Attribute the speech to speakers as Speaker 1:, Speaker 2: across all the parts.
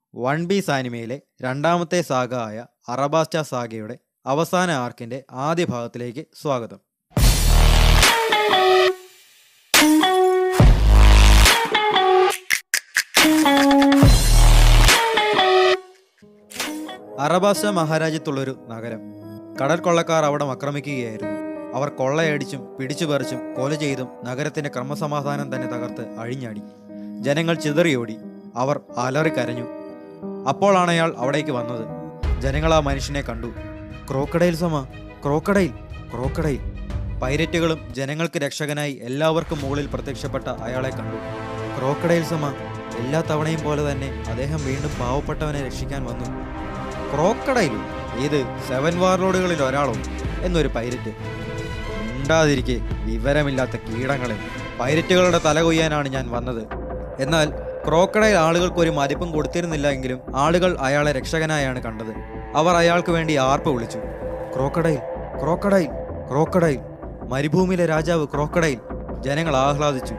Speaker 1: one piece ആനിമയിലെ രണ്ടാമത്തെ saga ആയ അറബാസ്റ്റ സാഗയുടെ അവസാന ആർക്കിന്റെ ആദ്യ ഭാഗത്തിലേക്ക് സ്വാഗതം അറബാസ്റ്റ മഹാരാജ്യത്തുള്ളൊരു നഗരം കടൽ കൊള്ളക്കാർ അവിടെ ആക്രമിക്കുകയായിരുന്നു അവർ കൊള്ളയടിച്ചും പിടിച്ചുപറിച്ചും കൊല ചെയ്തും നഗരത്തിന്റെ ക്രമസമാധാനം തന്നെ തകർത്ത് അഴിഞ്ഞാടി ജനങ്ങൾ ചിതറിയോടി അവർ അലറിക്കരഞ്ഞു അപ്പോഴാണ് അയാൾ അവിടേക്ക് വന്നത് ജനങ്ങൾ ആ മനുഷ്യനെ കണ്ടു ക്രോക്കഡൈൽ സമ ക്രോക്കഡൈൽ ക്രോക്കഡൈൽ പൈരറ്റുകളും ജനങ്ങൾക്ക് രക്ഷകനായി എല്ലാവർക്കും മുകളിൽ പ്രത്യക്ഷപ്പെട്ട അയാളെ കണ്ടു ക്രോക്കഡൈൽ സമ എല്ലാ തവണയും പോലെ തന്നെ അദ്ദേഹം വീണ്ടും പാവപ്പെട്ടവനെ രക്ഷിക്കാൻ വന്നു ക്രോക്കഡൈലും ഏത് സെവൻ വാർലോഡുകളിൽ ഒരാളോ എന്നൊരു പൈരറ്റ് ഉണ്ടാതിരിക്കെ വിവരമില്ലാത്ത കീടങ്ങളെ പൈരറ്റുകളുടെ തല കൊയ്യാനാണ് ഞാൻ വന്നത് എന്നാൽ ക്രോക്കഡൈൽ ആളുകൾക്ക് ഒരു മതിപ്പും കൊടുത്തിരുന്നില്ല എങ്കിലും ആളുകൾ അയാളെ രക്ഷകനായാണ് കണ്ടത് അവർ അയാൾക്ക് വേണ്ടി ആർപ്പ് വിളിച്ചു ക്രോക്കഡൈൽ ക്രോക്കഡൈൽ ക്രോക്കഡൈൽ മരുഭൂമിയിലെ രാജാവ് ക്രോക്കഡൈൽ ജനങ്ങൾ ആഹ്ലാദിച്ചു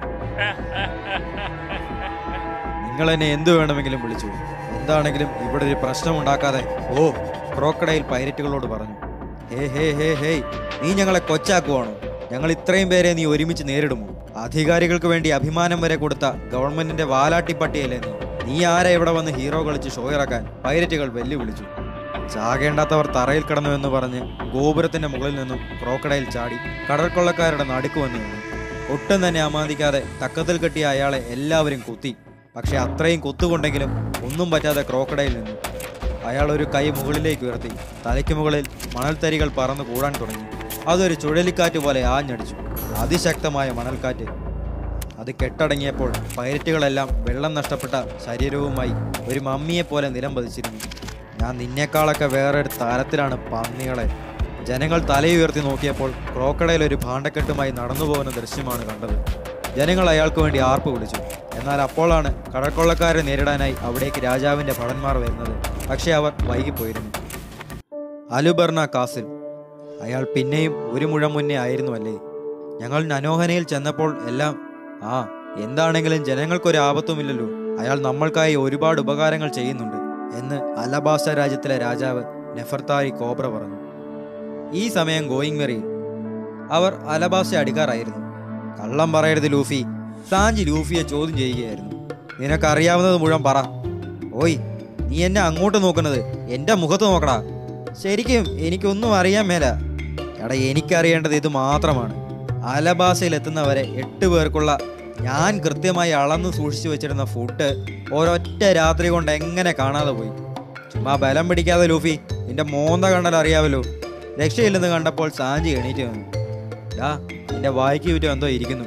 Speaker 1: നിങ്ങൾ എന്നെ എന്തു വേണമെങ്കിലും വിളിച്ചു എന്താണെങ്കിലും ഇവിടെ ഒരു പ്രശ്നം ഉണ്ടാക്കാതെ ഓ ക്രോക്കഡൈൽ പൈരറ്റുകളോട് പറഞ്ഞു ഹേ ഹേ ഹേ ഹേ നീ ഞങ്ങളെ കൊച്ചാക്കുവാണോ ഞങ്ങൾ ഇത്രയും പേരെ നീ ഒരുമിച്ച് നേരിടുമോ അധികാരികൾക്ക് വേണ്ടി അഭിമാനം വരെ കൊടുത്ത ഗവൺമെന്റിന്റെ വാലാട്ടിപ്പട്ടിയല്ലേ നീ നീ ആരെ ഇവിടെ വന്ന് ഹീറോ കളിച്ച് ഷോ ഇറക്കാൻ പൈരറ്റുകൾ വെല്ലുവിളിച്ചു ചാകേണ്ടാത്തവർ തറയിൽ കിടന്നുവെന്ന് പറഞ്ഞ് ഗോപുരത്തിന്റെ മുകളിൽ നിന്നും ക്രോക്കഡൈൽ ചാടി കടൽക്കൊള്ളക്കാരുടെ നടുക്ക് വന്നു നിന്നു ഒട്ടും തന്നെ അമാന്തിക്കാതെ തക്കത്തിൽ കെട്ടിയ അയാളെ എല്ലാവരും കുത്തി പക്ഷെ അത്രയും കുത്തുകൊണ്ടെങ്കിലും ഒന്നും പറ്റാതെ ക്രോക്കഡൈൽ നിന്നു അയാൾ ഒരു കൈ മുകളിലേക്ക് ഉയർത്തി തലയ്ക്ക് മുകളിൽ മണൽത്തരികൾ പറന്നു കൂടാൻ തുടങ്ങി അതൊരു ചുഴലിക്കാറ്റ് പോലെ ആഞ്ഞടിച്ചു അതിശക്തമായ മണൽക്കാറ്റ് അത് കെട്ടടങ്ങിയപ്പോൾ പൈരറ്റുകളെല്ലാം വെള്ളം നഷ്ടപ്പെട്ട ശരീരവുമായി ഒരു മമ്മിയെ പോലെ നിലം പതിച്ചിരുന്നു ഞാൻ നിന്നേക്കാളൊക്കെ വേറൊരു തരത്തിലാണ് പന്നികളെ ജനങ്ങൾ തലയുയർത്തി നോക്കിയപ്പോൾ ക്രോക്കഡയിൽ ഒരു ഭാണ്ഡക്കെട്ടുമായി നടന്നു പോകുന്ന ദൃശ്യമാണ് കണ്ടത് ജനങ്ങൾ അയാൾക്ക് വേണ്ടി ആർപ്പ് വിളിച്ചു എന്നാൽ അപ്പോഴാണ് കടൽക്കൊള്ളക്കാരെ നേരിടാനായി അവിടേക്ക് രാജാവിന്റെ ഭടന്മാർ വരുന്നത് പക്ഷേ അവർ വൈകിപ്പോയിരുന്നു അലുബർണ കാസിൽ അയാൾ പിന്നെയും ഒരു മുഴം മുന്നേ ആയിരുന്നു അല്ലേ ഞങ്ങൾ നനോഹനയിൽ ചെന്നപ്പോൾ എല്ലാം ആ എന്താണെങ്കിലും ജനങ്ങൾക്കൊരു ആപത്തുമില്ലല്ലോ അയാൾ നമ്മൾക്കായി ഒരുപാട് ഉപകാരങ്ങൾ ചെയ്യുന്നുണ്ട് എന്ന് അലബാസ രാജ്യത്തിലെ രാജാവ് നെഫർത്താരി കോബ്ര പറഞ്ഞു ഈ സമയം ഗോയിങ് മെറിയിൽ അവർ അലബാസ അടിക്കാറായിരുന്നു കള്ളം പറയരുത് ലൂഫി സാഞ്ചി ലൂഫിയെ ചോദ്യം ചെയ്യുകയായിരുന്നു നിനക്കറിയാവുന്നത് മുഴുവൻ പറ ഓയ് നീ എന്നെ അങ്ങോട്ട് നോക്കുന്നത് എൻ്റെ മുഖത്ത് നോക്കടാ ശരിക്കും എനിക്കൊന്നും അറിയാൻ മേല എടാ എനിക്കറിയേണ്ടത് ഇത് മാത്രമാണ് അലബാസയിൽ എത്തുന്നവരെ എട്ട് പേർക്കുള്ള ഞാൻ കൃത്യമായി അളന്ന് സൂക്ഷിച്ചു വെച്ചിരുന്ന ഫുഡ് ഒരൊറ്റ രാത്രി കൊണ്ട് എങ്ങനെ കാണാതെ പോയി ചുമ്മാ ബലം പിടിക്കാതെ ലൂഫി നിന്റെ മോന്ത കണ്ടാൽ അറിയാമല്ലോ രക്ഷയില്ലെന്ന് കണ്ടപ്പോൾ സാഞ്ചി എണീറ്റ് വന്നു ഡാ നിന്റെ വായിക്ക് ചുറ്റും എന്തോ ഇരിക്കുന്നു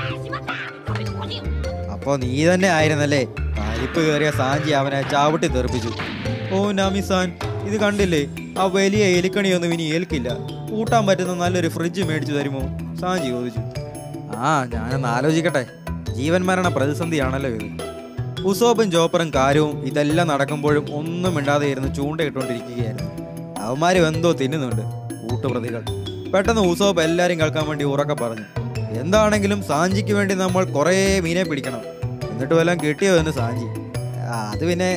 Speaker 1: അപ്പോ നീ തന്നെ ആയിരുന്നല്ലേ പരിപ്പ് കയറിയ സാഞ്ചി അവനെ ചാവട്ടി തെറിപ്പിച്ചു ഓ നാമിസാൻ ഇത് കണ്ടില്ലേ ആ വലിയ എലിക്കണിയൊന്നും ഇനി ഏൽക്കില്ല കൂട്ടാൻ പറ്റുന്ന നല്ലൊരു ഫ്രിഡ്ജ് മേടിച്ചു തരുമോ സാഞ്ചി ചോദിച്ചു ആ ഞാനൊന്ന് ആലോചിക്കട്ടെ ജീവൻ മരണ പ്രതിസന്ധിയാണല്ലോ ഇത് ഉസോപ്പും ജോപ്പറും കാര്യവും ഇതെല്ലാം നടക്കുമ്പോഴും ഒന്നും മിണ്ടാതെ ഇരുന്ന് ചൂണ്ടയിട്ടുകൊണ്ടിരിക്കുകയായിരുന്നു അവന്മാരും എന്തോ തിന്നുന്നുണ്ട് കൂട്ടുപ്രതികൾ പെട്ടെന്ന് ഉസോപ്പ് എല്ലാരും കേൾക്കാൻ വേണ്ടി ഉറക്കെ പറഞ്ഞു എന്താണെങ്കിലും സാഞ്ചിക്ക് വേണ്ടി നമ്മൾ കുറേ മീനെ പിടിക്കണം എന്നിട്ട് വല്ലതും കിട്ടിയോ എന്ന് സാഞ്ചി ആ, അത് പിന്നെ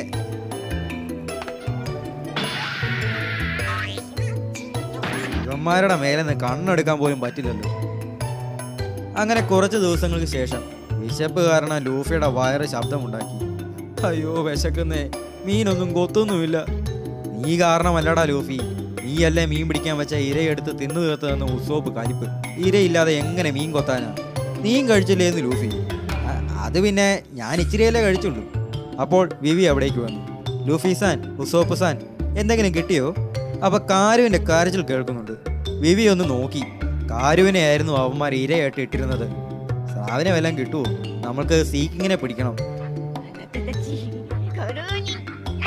Speaker 1: ഇവന്മാരുടെ മേലെ നിന്ന് കണ്ണെടുക്കാൻ പോലും പറ്റില്ലല്ലോ അങ്ങനെ കുറച്ച് ദിവസങ്ങൾക്ക് ശേഷം വിശപ്പ് കാരണം ലൂഫിയുടെ വയറ് ശബ്ദമുണ്ടാക്കി അയ്യോ വിശക്കുന്നേ മീനൊന്നും കൊത്തൊന്നുമില്ല നീ കാരണമല്ലടാ ലൂഫി നീയല്ലേ മീൻ പിടിക്കാൻ വെച്ച ഇരയെടുത്ത് തിന്നു തീർത്തതെന്ന് ഉസോപ്പ് കലിപ്പ് ഇരയില്ലാതെ എങ്ങനെ മീൻ കൊത്താനാ നീയും കഴിച്ചില്ലേന്ന് ലൂഫി "അ- അത് പിന്നെ ഞാൻ ഇച്ചിരിയല്ലേ കഴിച്ചുള്ളൂ അപ്പോൾ വിവി അവിടേക്ക് വന്നു ലൂഫി സാൻ ഉസോപ്പ് സാൻ എന്തെങ്കിലും കിട്ടിയോ അപ്പൊ കാരുവിന്റെ കരച്ചിൽ കേൾക്കുന്നുണ്ട് വിവി ഒന്ന് നോക്കി കാരുവിനെ ആയിരുന്നു അവന്മാർ ഇരയായിട്ട് ഇട്ടിരുന്നത് സാവിനെ വല്ലതും കിട്ടുമോ നമ്മൾക്ക് സീക്കിങ്ങിനെ പിടിക്കണം
Speaker 2: あなたたちカルーに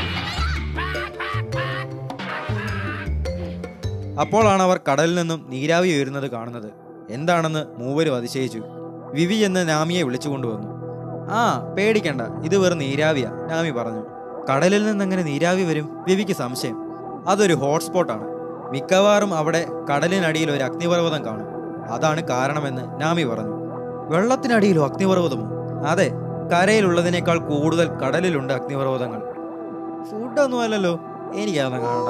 Speaker 1: അപ്പോഴാണ് അവർ കടലിൽ നിന്നും നീരാവി ഉയരുന്നത് കാണുന്നത് എന്താണെന്ന് മൂവരും അതിശയിച്ചു വിവി എന്ന് നാമിയെ വിളിച്ചുകൊണ്ടുവന്നു ആ പേടിക്കണ്ട ഇത് വെറും നീരാവിയാ നാമി പറഞ്ഞു കടലിൽ നിന്ന് എങ്ങനെ നീരാവി വരും വിവിക്ക് സംശയം അതൊരു ഹോട്ട്സ്പോട്ടാണ് മിക്കവാറും അവിടെ കടലിനടിയിൽ ഒരു അഗ്നിപർവ്വതം കാണും അതാണ് കാരണമെന്ന് നാമി പറഞ്ഞു വെള്ളത്തിനടിയിലോ അഗ്നിപർവ്വതമോ അതെ കരയിലുള്ളതിനേക്കാൾ കൂടുതൽ കടലിലുണ്ട് അഗ്നിപർവ്വതങ്ങൾ ഫുഡൊന്നും അല്ലല്ലോ എനിക്കതൊന്നും കാണണ്ട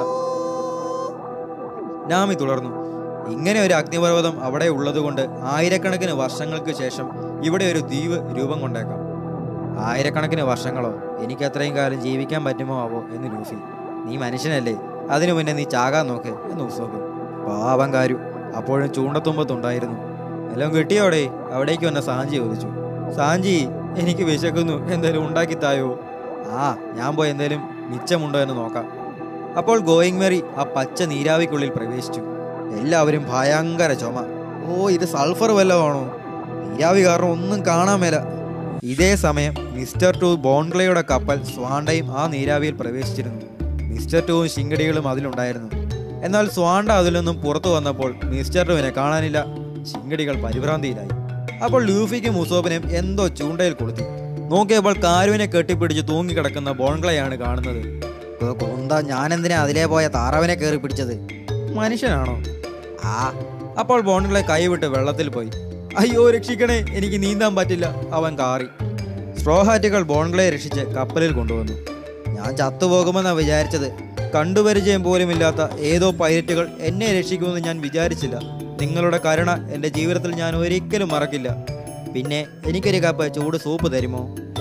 Speaker 1: നാമി തുടർന്നു ഇങ്ങനെ ഒരു അഗ്നിപർവ്വതം അവിടെ ഉള്ളതുകൊണ്ട് ആയിരക്കണക്കിന് വർഷങ്ങൾക്ക് ശേഷം ഇവിടെ ഒരു ദ്വീപ് രൂപം കൊണ്ടേക്കാം ആയിരക്കണക്കിന് വർഷങ്ങളോ എനിക്ക് അത്രയും കാലം ജീവിക്കാൻ പറ്റുമോ ആവോ എന്ന് ലൂഫി നീ മനുഷ്യനല്ലേ അതിനു മുന്നേ നീ ചാകാൻ നോക്ക് എന്ന് ഉസോബ് പാവം കാരു അപ്പോഴും ചൂണ്ടത്തുമ്പത്തുണ്ടായിരുന്നു എല്ലാം കിട്ടിയോടെ അവിടേക്ക് വന്ന സാഞ്ചി ചോദിച്ചു സാഞ്ചി എനിക്ക് വിശക്കുന്നു എന്തേലും ഉണ്ടാക്കി തായോ ആ ഞാൻ പോയി എന്തേലും മിച്ചമുണ്ടോ എന്ന് നോക്കാം അപ്പോൾ ഗോയിങ് മെറി ആ പച്ച നീരാവിക്കുള്ളിൽ പ്രവേശിച്ചു എല്ലാവരും ഭയങ്കര ചുമ ഓ ഇത് സൾഫർ വല്ലതാണോ നീരാവി കാരണം ഒന്നും കാണാൻ മേല ഇതേ സമയം മിസ്റ്റർ ടു ബോൺഗ്ലയുടെ കപ്പൽ സ്വാണ്ടയും ആ നീരാവിയിൽ പ്രവേശിച്ചിരുന്നു മിസ്റ്റർ ടുവും ശിങ്കടികളും അതിലുണ്ടായിരുന്നു എന്നാൽ സ്വാണ്ട അതിൽ നിന്നും പുറത്തു വന്നപ്പോൾ മിസ്റ്റർ ടുവിനെ കാണാനില്ല ശിങ്കടികൾ പരിഭ്രാന്തിയിലായി അപ്പോൾ ലൂഫിക്കും മുസോബിനെയും എന്തോ ചൂണ്ടയിൽ കൊളുത്തി നോക്കിയപ്പോൾ കാരുവിനെ കെട്ടിപ്പിടിച്ച് തൂങ്ങിക്കിടക്കുന്ന ബോൺഗ്ലയാണ് കാണുന്നത് കൊന്ത ഞാനെന്തിനാ അതിലേ പോയ താറാവിനെ കയറി പിടിച്ചത് മനുഷ്യനാണോ ആ അപ്പോൾ ബോൺഗ്ലെ കൈവിട്ട് വെള്ളത്തിൽ പോയി അയ്യോ രക്ഷിക്കണേ എനിക്ക് നീന്താൻ പറ്റില്ല അവൻ കാറി സ്ട്രോഹാറ്റുകൾ ബോൺഗ്ലയെ രക്ഷിച്ച് കപ്പലിൽ കൊണ്ടുവന്നു ഞാൻ ചത്തുപോകുമെന്നാ വിചാരിച്ചത് കണ്ടുപരിചയം പോലുമില്ലാത്ത ഏതോ പൈലറ്റുകൾ എന്നെ രക്ഷിക്കുമെന്ന് ഞാൻ വിചാരിച്ചില്ല നിങ്ങളുടെ കരുണ എൻ്റെ ജീവിതത്തിൽ ഞാൻ ഒരിക്കലും മറക്കില്ല പിന്നെ എനിക്കൊരു കപ്പ് ചൂട് സൂപ്പ് തരുമോ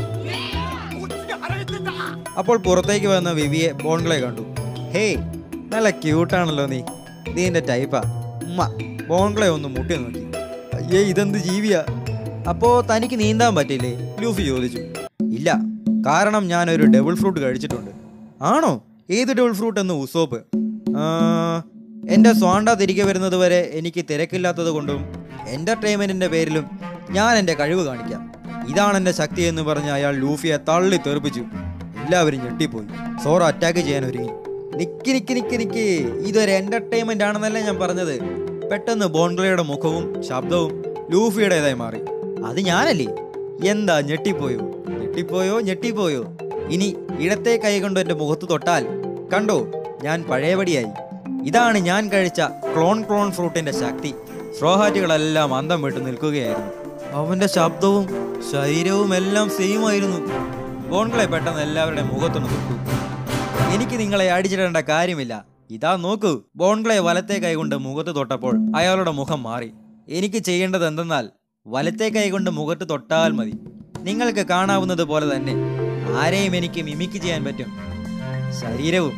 Speaker 1: അപ്പോൾ പുറത്തേക്ക് വന്ന വിവിയെ ബോൺഗ്ലെ കണ്ടു ഹേയ് നല്ല ക്യൂട്ടാണല്ലോ നീ നീ എൻ്റെ ടൈപ്പാ ഉമ്മ ബോൺഗ്ലെ ഒന്ന് മുട്ടി നോക്കി അയ്യേ ഇതെന്ത് ജീവിയാ അപ്പോ തനിക്ക് നീന്താൻ പറ്റില്ലേ ലൂഫി ചോദിച്ചു ഇല്ല കാരണം ഞാൻ ഒരു ഡബിൾ ഫ്രൂട്ട് കഴിച്ചിട്ടുണ്ട് ആണോ ഏത് ഡബിൾ ഫ്രൂട്ട് എന്ന് ഉസോപ്പ് ആ, എന്റെ സ്വാണ്ട തിരികെ വരുന്നത് വരെ എനിക്ക് തിരക്കില്ലാത്തത് കൊണ്ടും എന്റർടൈൻമെന്റിന്റെ പേരിലും ഞാൻ എന്റെ കഴിവ് കാണിക്കാം ഇതാണ് എന്റെ ശക്തി എന്ന് പറഞ്ഞ് അയാൾ ലൂഫിയെ തള്ളി തെറിപ്പിച്ചു എല്ലാവരും ഞെട്ടിപ്പോയി സോറ അറ്റാക്ക് ചെയ്യാൻ ഒരുങ്ങി നിക്ക് നിക്ക് നിക്ക് നിക്ക് ഇതൊരു എന്റർടൈൻമെന്റ് ആണെന്നല്ലേ ഞാൻ പറഞ്ഞത് പെട്ടെന്ന് ബോൺഗ്ലയുടെ മുഖവും ശബ്ദവും ലൂഫിയുടേതായി മാറി അത് ഞാനല്ലേ എന്താ ഞെട്ടിപ്പോയോ ഞെട്ടിപ്പോയോ ഞെട്ടിപ്പോയോ ഇനി ഇടത്തെ കൈ കൊണ്ട് എന്റെ മുഖത്ത് തൊട്ടാൽ കണ്ടോ ഞാൻ പഴയപടിയായി ഇതാണ് ഞാൻ കഴിച്ച ക്ലോൺ ക്ലോൺ ഫ്രൂട്ടിന്റെ ശക്തി സ്ട്രോഹാറ്റുകളെല്ലാം അന്തം വിട്ട് നിൽക്കുകയായിരുന്നു അവന്റെ ശബ്ദവും ശരീരവും എല്ലാം സെയിം ആയിരുന്നു ബോൺകളെ പെട്ടെന്ന് എല്ലാവരുടെ മുഖത്തൊന്ന് തൊട്ടു എനിക്ക് നിങ്ങളെ അടിച്ചിടേണ്ട കാര്യമില്ല ഇതാ നോക്കൂ ബോൺകളെ വലത്തെ കൈകൊണ്ട് മുഖത്ത് തൊട്ടപ്പോൾ അയാളുടെ മുഖം മാറി എനിക്ക് ചെയ്യേണ്ടത് എന്തെന്നാൽ വലത്തെ കൈകൊണ്ട് മുഖത്ത് തൊട്ടാൽ മതി നിങ്ങൾക്ക് കാണാവുന്നത് പോലെ തന്നെ ആരെയും എനിക്ക് മിമിക്ക് ചെയ്യാൻ പറ്റും ശരീരവും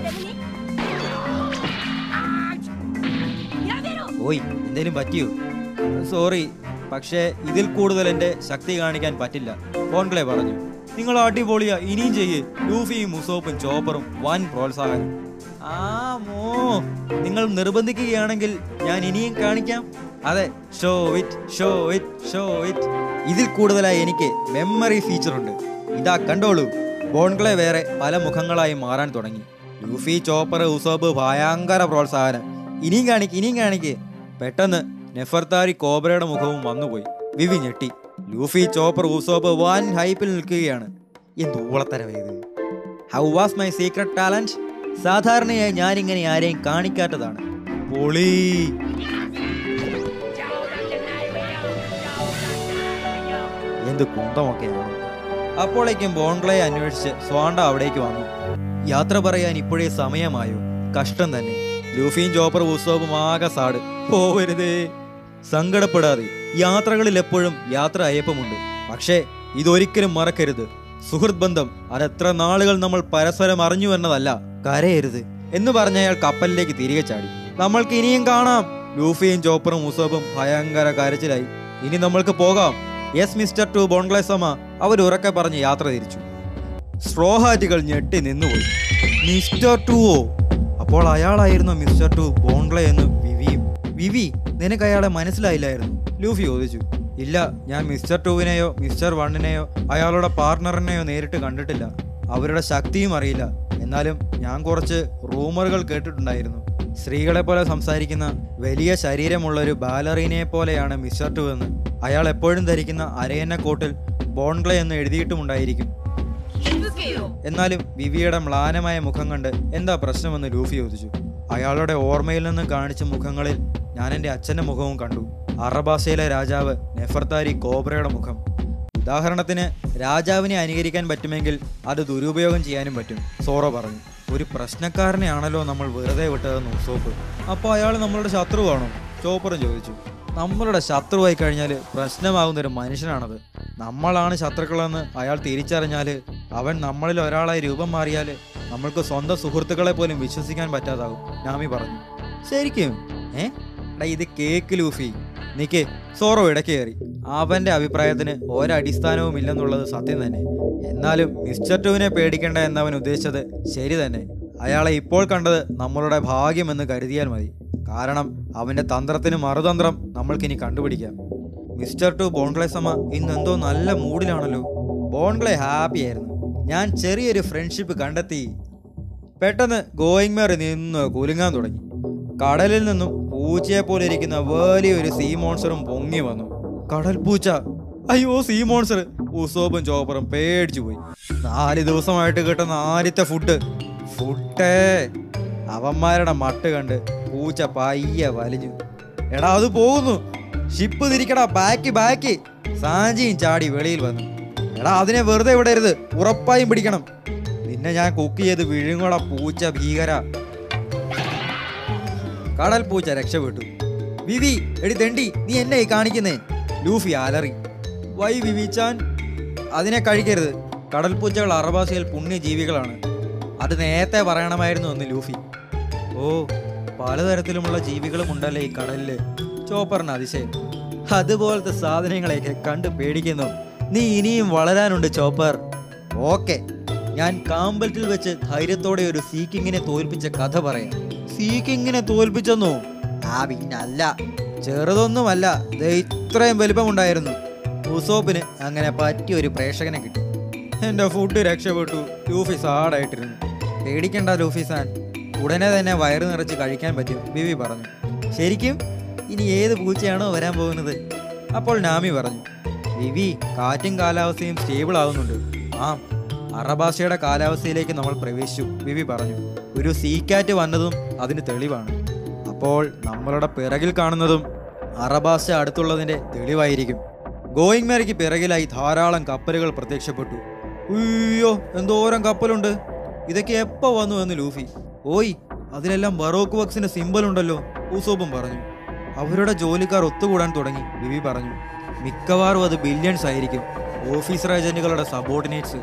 Speaker 2: やめろ
Speaker 1: ഓയ് എന്തേലും പറ്റിയോ സോറി പക്ഷേ ഇതിൽ കൂടുതൽ എൻ്റെ ശക്തി കാണിക്കാൻ പറ്റില്ല ബോൺകളെ പറഞ്ഞു നിങ്ങൾ അടിപൊളിയാ ഇനിയും ചെയ്യേ ലൂഫിയും മുസോപ്പും ചോപ്പറും വൻ പ്രോത്സാഹനം ആ മോ നിങ്ങൾ നിർബന്ധിക്കുകയാണെങ്കിൽ ഞാൻ ഇനിയും കാണിക്കാം അതെ show it show it show it ഇതിൽ കൂടുതലായി എനിക്ക് മെമ്മറി ഫീച്ചർ ഉണ്ട് ഇതാ കണ്ടോളൂ ബോൺകളെ വേറെ പല മുഖങ്ങളായി മാറാൻ തുടങ്ങി ലൂഫി ചോപ്പർ ഉസോബ് ഭയങ്കര പ്രോത്സാഹനം ഇനിയും കാണിക്ക് ഇനിയും കാണിക്ക് പെട്ടെന്ന് നെഫർത്താരി കോബ്രയുടെ മുഖവും വന്നുപോയി വിവി ഞെട്ടി ലൂഫി ചോപ്പർ ഉസോബ് വൻ ഹൈപ്പിൽ നിൽക്കുകയാണ് എന്ത് ഊളത്തരവേത് how was my secret talent സാധാരണയായി ഞാനിങ്ങനെ ആരെയും കാണിക്കാത്തതാണ് പൊളി എന്ത് കുന്തമൊക്കെയാണ് അപ്പോഴേക്കും ബോൺഗ്ലയെ അന്വേഷിച്ച് സ്വാണ്ട അവിടേക്ക് വന്നു യാത്ര പറയാൻ ഇപ്പോഴേ സമയമായോ കഷ്ടം തന്നെ ലൂഫിയും ജോപ്പർ ഉത്സവവും ആകെ സാട് പോവരുതേ സങ്കടപ്പെടാതെ യാത്രകളിൽ എപ്പോഴും യാത്ര അയപ്പമുണ്ട് പക്ഷേ ഇതൊരിക്കലും മറക്കരുത് സുഹൃത്ത് ബന്ധം അതെത്ര നാളുകൾ നമ്മൾ പരസ്പരം അറിഞ്ഞു എന്നതല്ല കരയരുത് എന്ന് പറഞ്ഞ അയാൾ കപ്പലിലേക്ക് തിരികെ ചാടി നമ്മൾക്ക് ഇനിയും കാണാം ലൂഫിയും ചോപ്പറും ഉസബും ഭയങ്കര കരച്ചിലായി ഇനി നമ്മൾക്ക് പോകാം യെസ് മിസ്റ്റർ ടു ബോൺഗ്ലേസമ അവർ ഉറക്കെ പറഞ്ഞ് യാത്ര തിരിച്ചു സ്ട്രോഹാറ്റുകൾ ഞെട്ടി നിന്നുപോയി മിസ്റ്റർ ടുവോ അപ്പോൾ അയാളായിരുന്നു മിസ്റ്റർ ടു ബോൺഗ്ലെ എന്ന് വിവിയും വിവി നിനക്ക് അയാളെ മനസ്സിലായില്ലായിരുന്നു ലൂഫി ചോദിച്ചു ഇല്ല ഞാൻ മിസ്റ്റർ ടുവിനെയോ മിസ്റ്റർ വണ്ണിനെയോ അയാളുടെ പാർട്ണറിനെയോ നേരിട്ട് കണ്ടിട്ടില്ല അവരുടെ ശക്തിയും അറിയില്ല എന്നാലും ഞാൻ കുറച്ച് റൂമറുകൾ കേട്ടിട്ടുണ്ടായിരുന്നു സ്ത്രീകളെ പോലെ സംസാരിക്കുന്ന വലിയ ശരീരമുള്ള ഒരു ബാലറീനയെ പോലെയാണ് മിസ്റ്റർ ടു എന്ന് അയാൾ എപ്പോഴും ധരിക്കുന്ന അരയന്ന കോട്ടിൽ ബോൺഗ്ലെ എന്ന് എഴുതിയിട്ടുമുണ്ടായിരിക്കും
Speaker 2: 気づけよ
Speaker 1: എന്നാലും വിവിയുടെ മ്ലാനമായ മുഖം കണ്ട് എന്താ പ്രശ്നമെന്ന് ലൂഫി ചോദിച്ചു അയാളുടെ ഓർമ്മയിൽ നിന്ന് കാണിച്ച മുഖങ്ങളിൽ ഞാൻ എൻ്റെ അച്ഛൻ്റെ മുഖവും കണ്ടു അറബാസയിലെ രാജാവ് നെഫർത്താരി കോബ്രയുടെ മുഖം ഉദാഹരണത്തിന് രാജാവിനെ അനുകരിക്കാൻ പറ്റുമെങ്കിൽ അത് ദുരുപയോഗം ചെയ്യാനും പറ്റും സോറോ പറഞ്ഞു ഒരു പ്രശ്നക്കാരനെയാണല്ലോ നമ്മൾ വെറുതെ വിട്ടതെന്ന് ഉസോപ്പ് അപ്പോൾ അയാൾ നമ്മളുടെ ശത്രുവാണോ ചോപ്പറും ചോദിച്ചു നമ്മളുടെ ശത്രുവായി കഴിഞ്ഞാൽ പ്രശ്നമാകുന്ന ഒരു മനുഷ്യനാണത് നമ്മളാണ് ശത്രുക്കളെന്ന് അയാൾ തിരിച്ചറിഞ്ഞാൽ അവൻ നമ്മളിൽ ഒരാളായി രൂപം മാറിയാൽ നമ്മൾക്ക് സ്വന്തം സുഹൃത്തുക്കളെ പോലും വിശ്വസിക്കാൻ പറ്റാതാകും നാമി പറഞ്ഞു ശരിക്കും ഏ എടാ ഇത് കേക്ക് ലൂഫി നിക്ക് സോറോ ഇടയ്ക്ക് കയറി അവന്റെ അഭിപ്രായത്തിന് ഒരടിസ്ഥാനവും ഇല്ലെന്നുള്ളത് സത്യം തന്നെ എന്നാലും മിസ്റ്റർ ടുവിനെ പേടിക്കേണ്ട എന്നവൻ ഉദ്ദേശിച്ചത് ശരി തന്നെ അയാളെ ഇപ്പോൾ കണ്ടത് നമ്മളുടെ ഭാഗ്യമെന്ന് കരുതിയാൽ മതി കാരണം അവന്റെ തന്ത്രത്തിന് മറുതന്ത്രം നമ്മൾക്കിനി കണ്ടുപിടിക്കാം മിസ്റ്റർ ടു ബോൺഗ്ലേ സമ ഇന്ന് എന്തോ നല്ല മൂഡിലാണല്ലോ ബോൺഗ്ലേ ഹാപ്പി ആയിരുന്നു ഞാൻ ചെറിയൊരു ഫ്രണ്ട്ഷിപ്പ് കണ്ടെത്തി പെട്ടെന്ന് ഗോയിങ് മേറി നിന്ന് കുലുങ്ങാൻ തുടങ്ങി കടലിൽ നിന്നും പൂച്ചയെ പോലെ ഇരിക്കുന്ന വലിയൊരു സീ മോൺസ്റ്ററും പൊങ്ങി വന്നു കടൽ പൂച്ച അയ്യോ സീ മോൺസ്റ്റർ ഉസോബും ചോപ്പറും പേടിച്ചു പോയി നാല് ദിവസമായിട്ട് കിട്ടുന്ന ആദ്യത്തെ ഫുഡ് ഫുഡേ അവന്മാരുടെ മട്ട് കണ്ട് പൂച്ച പയ്യെ വലിഞ്ഞു എടാ അത് പോകുന്നു ഷിപ്പ് തിരിക്കടാ ബാക്കി ബാക്കി സാഞ്ചിയും ചാടി വെളിയിൽ വന്നു എടാ അതിനെ വെറുതെ വിടരുത് ഉറപ്പായും പിടിക്കണം നിന്നെ ഞാൻ കുക്ക് ചെയ്ത് വിഴുങ്ങോടാ പൂച്ച ഭീകര കടൽ പൂച്ച രക്ഷപ്പെട്ടു വിവി എടി തെണ്ടി നീ എന്നെ ഈ കാണിക്കുന്നേ ലൂഫി അലറി വൈ വിവിച്ചാൻ അതിനെ കഴിക്കരുത് കടൽ പൂച്ചകൾ അറബാസിയിൽ പുണ്യജീവികളാണ് അത് നേരത്തെ പറയണമായിരുന്നു എന്ന് ലൂഫി ഓ പലതരത്തിലുമുള്ള ജീവികളും ഉണ്ടല്ലേ ഈ കടലില് ചോപ്പറിന് അതിശയം അതുപോലത്തെ സാധനങ്ങളെയൊക്കെ കണ്ട് പേടിക്കുന്നു നീ ഇനിയും വളരാനുണ്ട് ചോപ്പർ ഓക്കെ ഞാൻ കാമ്പൽറ്റിൽ വെച്ച് ധൈര്യത്തോടെ ഒരു സീക്കിങ്ങിനെ തോൽപ്പിച്ച കഥ പറയാം സീക്കിങ്ങിനെ തോൽപ്പിച്ചെന്നോ ആ പിന്നല്ല ചെറുതൊന്നുമല്ല ദേ ഇത്രയും വലിപ്പമുണ്ടായിരുന്നു ഉസോപ്പിന് അങ്ങനെ പറ്റിയ ഒരു പ്രേക്ഷകനെ കിട്ടി എന്റെ ഫുഡ് രക്ഷപ്പെട്ടു ലൂഫി സാഡായിട്ടിരുന്നു പേടിക്കണ്ട ലൂഫി സാൻ ഉടനെ തന്നെ വയറ് നിറച്ച് കഴിക്കാൻ പറ്റും ബിബി പറഞ്ഞു ശരിക്കും ഇനി ഏത് പൂച്ചയാണോ വരാൻ പോകുന്നത് അപ്പോൾ നാമി പറഞ്ഞു ബിബി കാറ്റും കാലാവസ്ഥയും സ്റ്റേബിൾ ആവുന്നുണ്ട് ആ അറബാസയുടെ കാലാവസ്ഥയിലേക്ക് നമ്മൾ പ്രവേശിച്ചു ബിബി പറഞ്ഞു ഒരു സീ കാറ്റ് വന്നതും അതിന് തെളിവാണ് അപ്പോൾ നമ്മളുടെ പിറകിൽ കാണുന്നതും അറബാസ അടുത്തുള്ളതിന്റെ തെളിവായിരിക്കും ഗോയിങ് മേരയ്ക്ക് പിറകിലായി ധാരാളം കപ്പലുകൾ പ്രത്യക്ഷപ്പെട്ടു ഉയ്യോ എന്തോരം കപ്പലുണ്ട് ഇതൊക്കെ എപ്പോ വന്നു എന്ന് ലൂഫി ഓയ് അതിലെല്ലാം ബറോക്ക് വക്സിന്റെ സിമ്പൽ ഉണ്ടല്ലോ ഊസോബും പറഞ്ഞു അവരുടെ ജോലിക്കാർ ഒത്തുകൂടാൻ തുടങ്ങി ബിബി പറഞ്ഞു മിക്കവാറും അത് ബില്യൺസ് ആയിരിക്കും ഓഫീസർ ഏജന്റുകളുടെ സബോർഡിനേറ്റ്സ്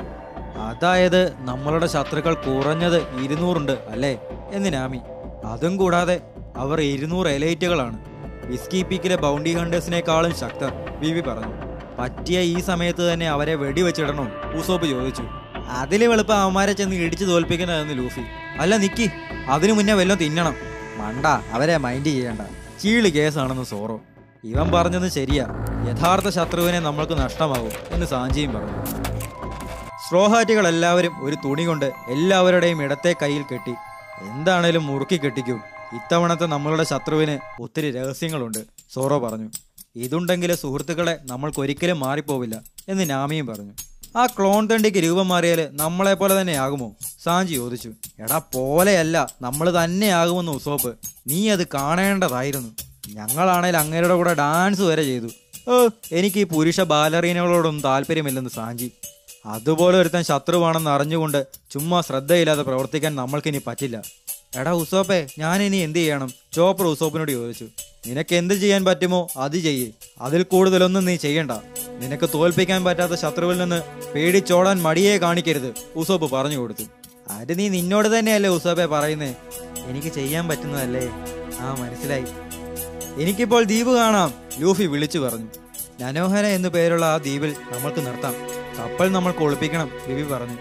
Speaker 1: അതായത് നമ്മളുടെ ശത്രുക്കൾ കുറഞ്ഞത് ഇരുന്നൂറുണ്ട് അല്ലേ എന്ന് നാമി അതും കൂടാതെ അവർ ഇരുന്നൂറ് എലൈറ്റുകളാണ് വിസ്കി പീക്കിലെ ബൗണ്ടി ഹണ്ടേഴ്സിനേക്കാളും ശക്തർ ബിബി പറഞ്ഞു പറ്റിയ ഈ സമയത്ത് തന്നെ അവരെ വെടിവെച്ചിടണോ ഉസോപ്പ് ചോദിച്ചു അതിലെ വെളുപ്പം അവന്മാരെ ചെന്ന് ഇടിച്ചു തോൽപ്പിക്കുന്നതെന്ന് ലൂഫി അല്ല നിക്കി അതിനു മുന്നേ വല്ലതും തിന്നണം മണ്ട അവരെ മൈൻഡ് ചെയ്യണ്ട ചീളി കേസാണെന്ന് സോറോ ഇവൻ പറഞ്ഞത് ശരിയാ യഥാർത്ഥ ശത്രുവിനെ നമ്മൾക്ക് നഷ്ടമാകും എന്ന് സാഞ്ചിയും പറഞ്ഞു സ്ട്രോഹാറ്റുകൾ എല്ലാവരും ഒരു തുണി കൊണ്ട് എല്ലാവരുടെയും ഇടത്തെ കയ്യിൽ കെട്ടി എന്താണേലും മുറുക്കി കെട്ടിക്കൂ ഇത്തവണത്തെ നമ്മളുടെ ശത്രുവിന് ഒത്തിരി രഹസ്യങ്ങളുണ്ട് സോറോ പറഞ്ഞു ഇതുണ്ടെങ്കിൽ സുഹൃത്തുക്കളെ നമ്മൾക്കൊരിക്കലും മാറിപ്പോവില്ല എന്ന് നാമിയും പറഞ്ഞു ആ ക്ലോൺ തണ്ടിക്ക് രൂപം മാറിയാൽ നമ്മളെ പോലെ തന്നെ ആകുമോ സാഞ്ചി ചോദിച്ചു എടാ പോലെയല്ല നമ്മൾ തന്നെയാകുമെന്ന് ഉസോപ്പ് നീ അത് കാണേണ്ടതായിരുന്നു ഞങ്ങളാണേൽ അങ്ങേരുടെ കൂടെ ഡാൻസ് വരെ ചെയ്തു ഓ എനിക്ക് ഈ പുരുഷ ബാലറീനകളോടൊന്നും താല്പര്യമില്ലെന്ന് സാഞ്ചി അതുപോലെ ഒരുത്തൻ ശത്രുവാണെന്ന് അറിഞ്ഞുകൊണ്ട് ചുമ്മാ ശ്രദ്ധയില്ലാതെ പ്രവർത്തിക്കാൻ നമ്മൾക്കിനി പറ്റില്ല എടാ ഉസോപ്പെ ഞാൻ ഇനി എന്ത് ചെയ്യണം ചോപ്പർ ഉസോപ്പിനോട് ചോദിച്ചു നിനക്ക് എന്ത് ചെയ്യാൻ പറ്റുമോ അത് ചെയ്യ് അതിൽ കൂടുതലൊന്നും നീ ചെയ്യണ്ട നിനക്ക് തോൽപ്പിക്കാൻ പറ്റാത്ത ശത്രുവിൽ നിന്ന് പേടിച്ചോടാൻ മടിയെ കാണിക്കരുത് ഉസോപ്പ് പറഞ്ഞു കൊടുത്തു അത് നീ നിന്നോട് തന്നെയല്ലേ ഉസോപ്പെ പറയുന്നേ എനിക്ക് ചെയ്യാൻ പറ്റുന്നതല്ലേ ആ മനസ്സിലായി എനിക്കിപ്പോൾ ദ്വീപ് കാണാം ലൂഫി വിളിച്ചു പറഞ്ഞു നനോഹര എന്നു പേരുള്ള ആ ദ്വീപിൽ നമ്മൾക്ക് നിർത്താം കപ്പൽ നമ്മൾക്ക് ഒളിപ്പിക്കണം ബിബി പറഞ്ഞു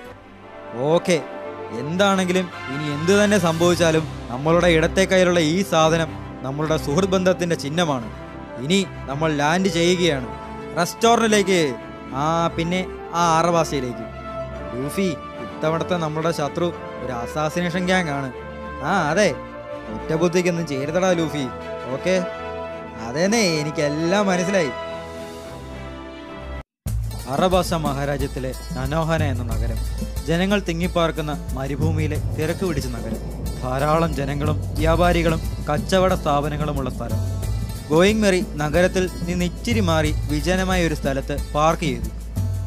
Speaker 1: ഓക്കെ എന്താണെങ്കിലും ഇനി എന്തു തന്നെ സംഭവിച്ചാലും നമ്മളുടെ ഇടത്തെ കയ്യിലുള്ള ഈ സാധനം നമ്മളുടെ സുഹൃത്ത് ബന്ധത്തിന്റെ ചിഹ്നമാണ് ഇനി നമ്മൾ ലാൻഡ് ചെയ്യുകയാണ് റെസ്റ്റോറൻറ്റിലേക്ക് ആ പിന്നെ ആ ആറവാസിയിലേക്ക് ലൂഫി ഇത്തവണത്തെ നമ്മളുടെ ശത്രു ഒരു അസാസിനേഷൻ ഗ്യാങ് ആണ് ആ അതെ ഒറ്റ ബുദ്ധിക്കൊന്നും ചേരുതടാ ലൂഫി ഓക്കെ അതേന്നേ എനിക്കെല്ലാം മനസ്സിലായി അറബാസ മഹാരാജ്യത്തിലെ നനോഹന എന്ന നഗരം ജനങ്ങൾ തിങ്ങിപ്പാർക്കുന്ന മരുഭൂമിയിലെ തിരക്ക് പിടിച്ച നഗരം ധാരാളം ജനങ്ങളും വ്യാപാരികളും കച്ചവട സ്ഥാപനങ്ങളുമുള്ള സ്ഥലം ഗോയിങ് മെറി നഗരത്തിൽ നിന്ന് ഇച്ചിരി മാറി വിജനമായ ഒരു സ്ഥലത്ത് പാർക്ക് ചെയ്തു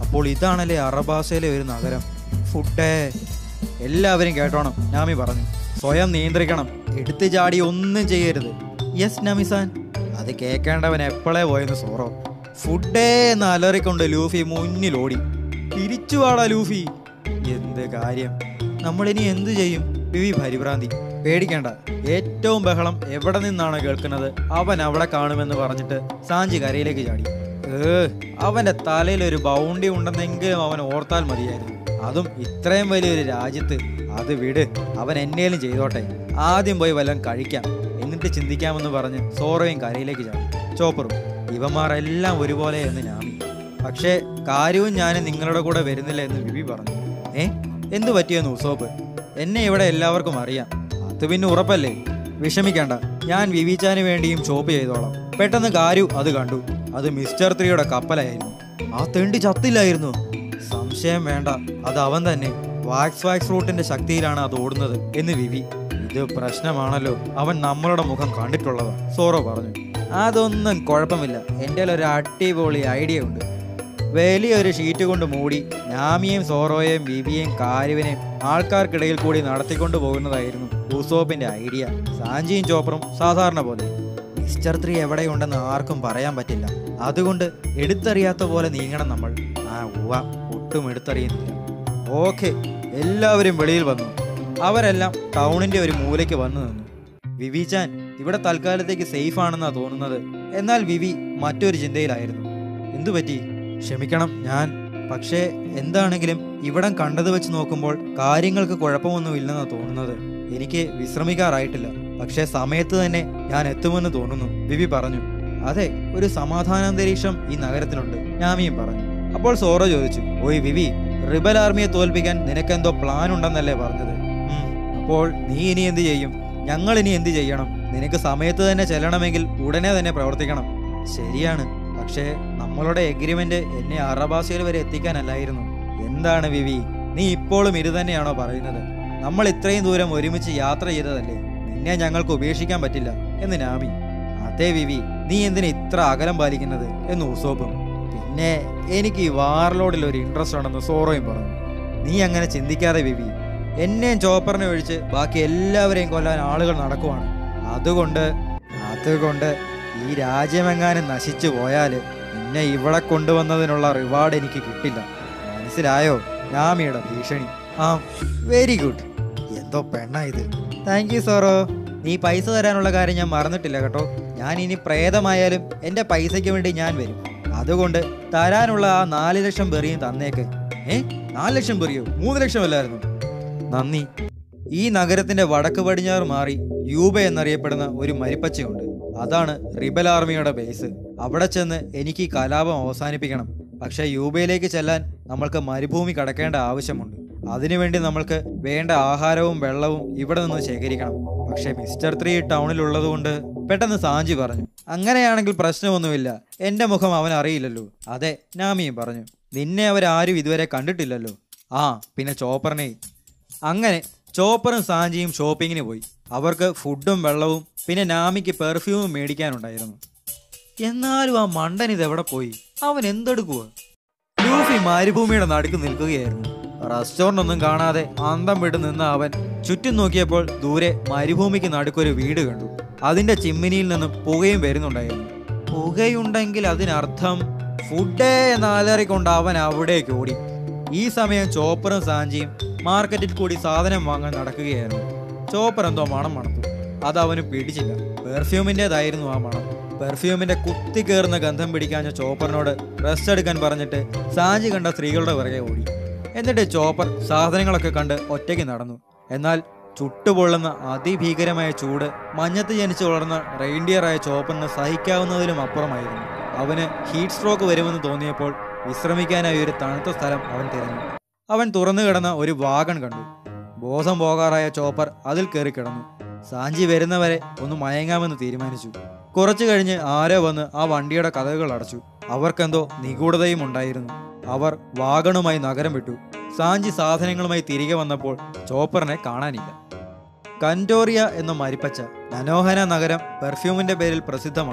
Speaker 1: അപ്പോൾ ഇതാണല്ലേ അറബാസയിലെ ഒരു നഗരം ഫുഡേ എല്ലാവരും കേട്ടോണം നാമി പറഞ്ഞു സ്വയം നിയന്ത്രിക്കണം എടുത്തു ചാടി ഒന്നും ചെയ്യരുത് യെസ് നമിസാൻ അത് കേൾക്കേണ്ടവൻ എപ്പോഴേ പോയെന്ന് സോറോ ഫുഡേ എന്ന് അലറിക്കൊണ്ട് ലൂഫി മുന്നിലോടി തിരിച്ചു വാടാ ലൂഫി എന്ത് കാര്യം നമ്മളിനി എന്തു ചെയ്യും വിവി പരിഭ്രാന്തി പേടിക്കേണ്ട ഏറ്റവും ബഹളം എവിടെ നിന്നാണ് കേൾക്കുന്നത് അവൻ അവിടെ കാണുമെന്ന് പറഞ്ഞിട്ട് സാഞ്ചി കരയിലേക്ക് ചാടി ഏ അവന്റെ തലയിൽ ഒരു ബൗണ്ടി ഉണ്ടെന്നെങ്കിലും അവൻ ഓർത്താൽ മതിയായിരുന്നു അതും ഇത്രയും വലിയൊരു രാജ്യത്ത് അത് വിട് അവൻ എന്നേലും ചെയ്തോട്ടെ ആദ്യം പോയി വല്ലതും കഴിക്കാം എന്നിട്ട് ചിന്തിക്കാമെന്ന് പറഞ്ഞ് സോറയും കരയിലേക്ക് ചാടി ചോപ്പറും ഇവന്മാർ എല്ലാം ഒരുപോലെ എന്ന് നാമി പക്ഷേ കാര്യവും ഞാനും നിങ്ങളുടെ കൂടെ വരുന്നില്ല എന്ന് വിവി പറഞ്ഞു ഏ എന്തു പറ്റിയെന്ന് ഉസോപ്പ് എന്നെ ഇവിടെ എല്ലാവർക്കും അറിയാം അത് പിന്നെ ഉറപ്പല്ലേ വിഷമിക്കണ്ട ഞാൻ വിവിച്ചാന് വേണ്ടിയും ഷോപ്പ് ചെയ്തോളാം പെട്ടെന്ന് കാരു അത് കണ്ടു അത് മിസ്റ്റർ ത്രീയുടെ കപ്പലായിരുന്നു ആ തെണ്ടി ചത്തില്ലായിരുന്നു സംശയം വേണ്ട അത് അവൻ തന്നെ വാക്സ് വാക്സ് റൂട്ടിന്റെ ശക്തിയിലാണ് അത് ഓടുന്നത് എന്ന് വിവി ഇത് പ്രശ്നമാണല്ലോ അവൻ നമ്മളുടെ മുഖം കണ്ടിട്ടുള്ളതാ സോറോ പറഞ്ഞു അതൊന്നും കുഴപ്പമില്ല എൻ്റെ ഒരു അടിപൊളി ഐഡിയ ഉണ്ട് വലിയൊരു ഷീറ്റ് കൊണ്ട് മൂടി നാമിയെയും സോറോയെയും ബിബിയെയും കാരുവിനെയും ആൾക്കാർക്കിടയിൽ കൂടി നടത്തിക്കൊണ്ടു പോകുന്നതായിരുന്നു ഉസോപ്പിന്റെ ഐഡിയ സാഞ്ചിയും ചോപ്പറും സാധാരണ പോലെ മിസ്റ്റർ ത്രീ എവിടെയുണ്ടെന്ന് ആർക്കും പറയാൻ പറ്റില്ല അതുകൊണ്ട് എടുത്തറിയാത്ത പോലെ നീങ്ങണം നമ്മൾ ആ ഉവ ഒട്ടും എടുത്തറിയുന്നില്ല ഓക്കെ എല്ലാവരും വെളിയിൽ വന്നു അവരെല്ലാം ടൗണിന്റെ ഒരു മൂലയ്ക്ക് വന്നു നിന്നു വിവി ചാൻ ഇവിടെ തൽക്കാലത്തേക്ക് സേഫ് ആണെന്നാ തോന്നുന്നത് എന്നാൽ വിവി മറ്റൊരു ചിന്തയിലായിരുന്നു എന്തു പറ്റി ക്ഷമിക്കണം ഞാൻ പക്ഷേ എന്താണെങ്കിലും ഇവിടം കണ്ടത് വെച്ച് നോക്കുമ്പോൾ കാര്യങ്ങൾക്ക് കുഴപ്പമൊന്നുമില്ലെന്നാ തോന്നുന്നത് എനിക്ക് വിശ്രമിക്കാറായിട്ടില്ല പക്ഷേ സമയത്ത് തന്നെ ഞാൻ എത്തുമെന്ന് തോന്നുന്നു വിവി പറഞ്ഞു അതെ ഒരു സമാധാനാന്തരീക്ഷം ഈ നഗരത്തിലുണ്ട് ഞാമിയും പറഞ്ഞു അപ്പോൾ സോറ ചോദിച്ചു ഓയ് വിവി റിബൽ ആർമിയെ തോൽപ്പിക്കാൻ നിനക്കെന്തോ പ്ലാൻ ഉണ്ടെന്നല്ലേ പറഞ്ഞത് ഉം, അപ്പോൾ നീ ഇനി എന്ത് ചെയ്യും ഞങ്ങൾ ഇനി എന്ത് ചെയ്യണം നിനക്ക് സമയത്ത് തന്നെ ചെല്ലണമെങ്കിൽ ഉടനെ തന്നെ പ്രവർത്തിക്കണം ശരിയാണ് പക്ഷേ നമ്മളുടെ എഗ്രിമെന്റ് എന്നെ അറബാസിയിൽ വരെ എത്തിക്കാനല്ലായിരുന്നു എന്താണ് വിവി നീ ഇപ്പോഴും ഇത് തന്നെയാണോ പറയുന്നത് നമ്മൾ ഇത്രയും ദൂരം ഒരുമിച്ച് യാത്ര ചെയ്തതല്ലേ നിന്നെ ഞങ്ങൾക്ക് ഉപേക്ഷിക്കാൻ പറ്റില്ല എന്ന് നാമി അതെ വിവി നീ എന്തിനാ ഇത്ര അകലം പാലിക്കുന്നത് എന്ന് ഉസോപ്പും പിന്നെ എനിക്ക് ഈ വാർലോഡിൽ ഒരു ഇൻട്രസ്റ്റ് ഉണ്ടെന്ന് സോറോയും പറഞ്ഞു നീ അങ്ങനെ ചിന്തിക്കാതെ വിവി എന്നെയും ചോപ്പറിനെ ഒഴിച്ച് ബാക്കി എല്ലാവരെയും കൊല്ലാൻ ആളുകൾ നടക്കുവാണ് അതുകൊണ്ട് അതുകൊണ്ട് ഈ രാജ്യമെങ്ങാനും നശിച്ചു പോയാൽ നിന്നെ ഇവിടെ കൊണ്ടുവന്നതിനുള്ള റിവാർഡ് എനിക്ക് കിട്ടില്ല മനസ്സിലായോ നാമിയുടെ ഭീഷണി ആ വെരി ഗുഡ് എന്തോ പെണ്ണ ഇത് താങ്ക് യു സോറോ നീ പൈസ തരാനുള്ള കാര്യം ഞാൻ മറന്നിട്ടില്ല കേട്ടോ ഞാൻ ഇനി പ്രേതമായാലും എൻ്റെ പൈസയ്ക്ക് വേണ്ടി ഞാൻ വരും അതുകൊണ്ട് തരാനുള്ള ആ നാല് ലക്ഷം ബെറിയും തന്നേക്ക് ഏ നാല് ലക്ഷം ബെറിയോ മൂന്ന് ലക്ഷം അല്ലായിരുന്നു നന്ദി ഈ നഗരത്തിന്റെ വടക്ക് പടിഞ്ഞാറ് മാറി യൂബ എന്നറിയപ്പെടുന്ന ഒരു മരിപ്പച്ചയുണ്ട് അതാണ് റിബൽ ആർമിയുടെ ബേസ് അവിടെ ചെന്ന് എനിക്ക് ഈ കലാപം അവസാനിപ്പിക്കണം പക്ഷേ യൂബയിലേക്ക് ചെല്ലാൻ നമ്മൾക്ക് മരുഭൂമി കടക്കേണ്ട ആവശ്യമുണ്ട് അതിനുവേണ്ടി നമ്മൾക്ക് വേണ്ട ആഹാരവും വെള്ളവും ഇവിടെ നിന്ന് ശേഖരിക്കണം പക്ഷേ മിസ്റ്റർ ത്രീ ടൗണിലുള്ളതുകൊണ്ട് പെട്ടെന്ന് സാഞ്ചി പറഞ്ഞു അങ്ങനെയാണെങ്കിൽ പ്രശ്നമൊന്നുമില്ല എന്റെ മുഖം അവൻ അറിയില്ലല്ലോ അതെ നാമിയും പറഞ്ഞു നിന്നെ അവരാരും ഇതുവരെ കണ്ടിട്ടില്ലല്ലോ ആ പിന്നെ ചോപ്പറിനെ അങ്ങനെ ചോപ്പറും സാഞ്ചിയും ഷോപ്പിങ്ങിന് പോയി അവർക്ക് ഫുഡും വെള്ളവും പിന്നെ നാമിക്ക് പെർഫ്യൂമും മേടിക്കാനുണ്ടായിരുന്നു എന്നാലും ആ മണ്ടൻ ഇതെവിടെ പോയി അവൻ എന്തെടുക്കുക ലൂഫി മരുഭൂമിയുടെ നടുക്ക് നിൽക്കുകയായിരുന്നു റെസ്റ്റോറന്റ് ഒന്നും കാണാതെ അന്തം വിട്ട് നിന്ന അവൻ ചുറ്റും നോക്കിയപ്പോൾ ദൂരെ മരുഭൂമിക്ക് നടുക്കൊരു വീട് കണ്ടു അതിന്റെ ചിമ്മിനിയിൽ നിന്നും പുകയും വരുന്നുണ്ടായിരുന്നു പുകയുണ്ടെങ്കിൽ അതിനർത്ഥം ഫുഡേ എന്നലറിക്കൊണ്ട് അവൻ അവിടേക്ക് ഓടി ഈ സമയം ചോപ്പറും സാഞ്ചിയും മാർക്കറ്റിൽ കൂടി സാധനം വാങ്ങാൻ നടക്കുകയായിരുന്നു ചോപ്പർ എന്തോ മണം മണത്തു അത് അവന് പിടിച്ചില്ല പെർഫ്യൂമിൻ്റെതായിരുന്നു ആ മണം പെർഫ്യൂമിന്റെ കുത്തി കയറുന്ന ഗന്ധം പിടിക്കാഞ്ഞ ചോപ്പറിനോട് റെസ്റ്റ് എടുക്കാൻ പറഞ്ഞിട്ട് സാഞ്ചി കണ്ട സ്ത്രീകളുടെ പിറകെ ഓടി എന്നിട്ട് ചോപ്പർ സാധനങ്ങളൊക്കെ കണ്ട് ഒറ്റയ്ക്ക് നടന്നു എന്നാൽ ചുട്ടുപൊള്ളുന്ന അതിഭീകരമായ ചൂട് മഞ്ഞത്ത് ജനിച്ചു വളർന്ന റെയിൻഡിയറായ ചോപ്പറിന് സഹിക്കാവുന്നതിലും അപ്പുറമായിരുന്നു അവന് ഹീറ്റ് സ്ട്രോക്ക് വരുമെന്ന് തോന്നിയപ്പോൾ വിശ്രമിക്കാനായി ഒരു തണുത്ത സ്ഥലം അവൻ തിരഞ്ഞു അവൻ തുറന്നു കിടന്ന ഒരു വാഗൺ കണ്ടു ബോധം പോകാറായ ചോപ്പർ അതിൽ കയറി കിടന്നു സാഞ്ചി വരുന്നവരെ ഒന്ന് മയങ്ങാമെന്ന് തീരുമാനിച്ചു കുറച്ചു കഴിഞ്ഞ് ആരോ വന്ന് ആ വണ്ടിയുടെ കഥകൾ അടച്ചു അവർക്കെന്തോ നിഗൂഢതയും ഉണ്ടായിരുന്നു അവർ വാഗണുമായി നഗരം വിട്ടു സാഞ്ചി സാധനങ്ങളുമായി തിരികെ വന്നപ്പോൾ ചോപ്പറിനെ കാണാനില്ല കൻറ്റോറിയ എന്ന മരിപ്പച്ച മനോഹര നഗരം പെർഫ്യൂമിന്റെ പേരിൽ പ്രസിദ്ധമാണ്